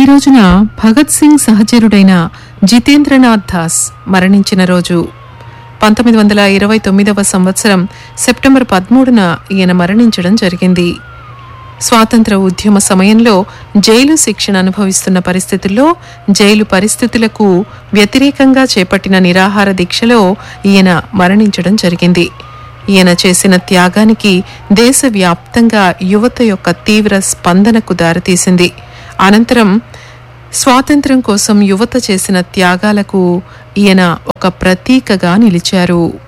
రోజున భగత్ సింగ్ సహచరుడైన జితేంద్రనాథ్ దాస్ మరణించిన రోజు పంతొమ్మిది వందల ఇరవై తొమ్మిదవ సంవత్సరం సెప్టెంబర్ పదమూడున ఈయన మరణించడం జరిగింది స్వాతంత్ర ఉద్యమ సమయంలో జైలు శిక్షణ అనుభవిస్తున్న పరిస్థితుల్లో జైలు పరిస్థితులకు వ్యతిరేకంగా చేపట్టిన నిరాహార దీక్షలో ఈయన మరణించడం జరిగింది ఈయన చేసిన త్యాగానికి దేశవ్యాప్తంగా యువత యొక్క తీవ్ర స్పందనకు దారితీసింది అనంతరం స్వాతంత్ర్యం కోసం యువత చేసిన త్యాగాలకు ఈయన ఒక ప్రతీకగా నిలిచారు